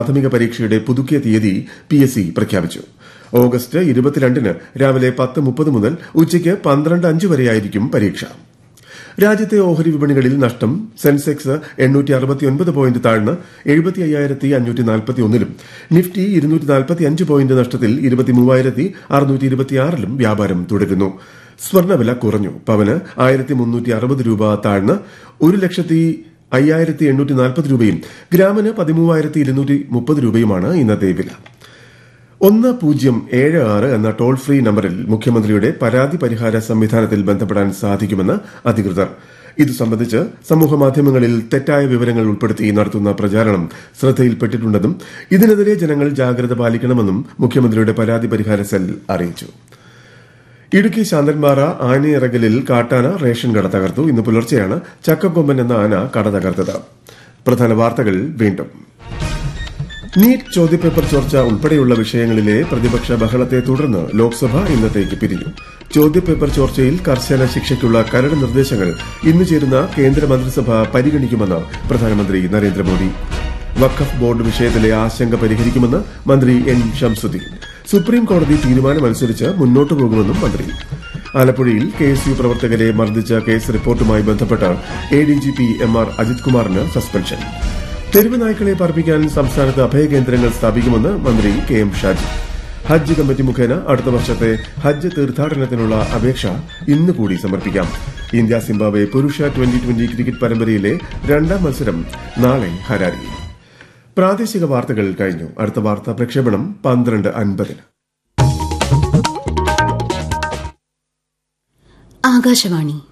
പ്രാഥമിക പരീക്ഷയുടെ പുതുക്കിയ തീയതി പി എസ് സി പ്രഖ്യാപിച്ചു ഓഗസ്റ്റ് ഇരുപത്തിരണ്ടിന് രാവിലെ പത്ത് മുപ്പത് മുതൽ ഉച്ചയ്ക്ക് പന്ത്രണ്ട് അഞ്ച് വരെയായിരിക്കും പരീക്ഷ രാജ്യത്തെ ഓഹരി വിപണികളിൽ നഷ്ടം സെൻസെക്സ് എണ്ണൂറ്റി അറുപത്തിയൊൻപത് പോയിന്റ് താഴ്ന്ന് എഴുപത്തി അയ്യായിരത്തി അഞ്ഞൂറ്റി നാൽപ്പത്തി ഒന്നിലും നിഫ്റ്റി ഇരുന്നൂറ്റി നാൽപ്പത്തി അഞ്ച് പോയിന്റ് നഷ്ടത്തിൽ ഇരുപത്തി മൂവായിരത്തി അറുന്നൂറ്റി ഇരുപത്തിയാറിലും വ്യാപാരം തുടരുന്നു സ്വർണ്ണവില കുറഞ്ഞു പവന് ആയിരത്തി മുന്നൂറ്റി അറുപത് രൂപ താഴ്ന്ന് ഒരു ലക്ഷത്തി അയ്യായിരത്തി എണ്ണൂറ്റി നാൽപ്പത് രൂപയും ഗ്രാമിന് പതിമൂവായിരത്തി ഇരുന്നൂറ്റി മുപ്പത് രൂപയുമാണ് ഇന്നത്തെ വില ഒന്ന് പൂജ്യം ഏഴ് ആറ് എന്ന ടോൾ ഫ്രീ നമ്പറിൽ മുഖ്യമന്ത്രിയുടെ പരാതി പരിഹാര സംവിധാനത്തിൽ ബന്ധപ്പെടാൻ സാധിക്കുമെന്ന് അധികൃതർ ഇതു സംബന്ധിച്ച് സമൂഹമാധ്യമങ്ങളിൽ തെറ്റായ വിവരങ്ങൾ ഉൾപ്പെടുത്തി നടത്തുന്ന പ്രചാരണം ശ്രദ്ധയിൽപ്പെട്ടിട്ടുണ്ടെന്നും ഇതിനെതിരെ ജനങ്ങൾ ജാഗ്രത പാലിക്കണമെന്നും മുഖ്യമന്ത്രിയുടെ പരാതി പരിഹാര സെൽ അറിയിച്ചു ഇടുക്കി ശാന്തൻപാറ ആനയിറകലിൽ കാട്ടാന റേഷൻ കട തകർത്തു ഇന്ന് പുലർച്ചെയാണ് ചക്കക്കൊമ്പൻ എന്ന ആന കട തകർത്തത് പ്രധാന വാർത്തകൾ വീണ്ടും നീറ്റ് ചോദ്യപേപ്പർ ചോർച്ച ഉൾപ്പെടെയുള്ള വിഷയങ്ങളിലെ പ്രതിപക്ഷ ബഹളത്തെ തുടർന്ന് ലോക്സഭ ഇന്നത്തേക്ക് പിരിഞ്ഞു ചോദ്യപേപ്പർ ചോർച്ചയിൽ കർശന ശിക്ഷയ്ക്കുള്ള കരട് നിർദ്ദേശങ്ങൾ ഇന്ന് ചേരുന്ന കേന്ദ്ര മന്ത്രിസഭ പരിഗണിക്കുമെന്ന് പ്രധാനമന്ത്രി നരേന്ദ്രമോദി വഖഫ് ബോർഡ് വിഷയത്തിലെ ആശങ്ക പരിഹരിക്കുമെന്ന് മന്ത്രി എൻ ഷംസുദ്ദീൻ സുപ്രീം കോടതി തീരുമാനമനുസരിച്ച് മുന്നോട്ടു പോകുമെന്നും മന്ത്രി ആലപ്പുഴയിൽ കെ എസ് യു പ്രവർത്തകരെ മർദ്ദിച്ച കേസ് റിപ്പോർട്ടുമായി ബന്ധപ്പെട്ട് A D G P M R Ajith കുമാറിന് സസ്പെൻഷൻ തെരുവ് നായ്ക്കളെ പാർപ്പിക്കാൻ സംസ്ഥാനത്ത് അഭയകേന്ദ്രങ്ങൾ സ്ഥാപിക്കുമെന്ന് മന്ത്രി K M Shaji Hajj committee മുഖേന അടുത്ത വർഷത്തെ ഹജ്ജ് തീർത്ഥാടനത്തിനുള്ള അപേക്ഷ ഇന്ന് കൂടി സമർപ്പിക്കാം ഇന്ത്യ സിംബാബ്വെ പുരുഷ ട്വന്റി ട്വന്റി ക്രിക്കറ്റ് പരമ്പരയിലെ രണ്ടാം മത്സരം നാളെ ഹരാരിയിൽ പ്രാദേശിക വാർത്തകൾ കഴിഞ്ഞു അടുത്ത വാർത്താ പ്രക്ഷേപണം പന്ത്രണ്ട് അൻപതിന് ആകാശവാണി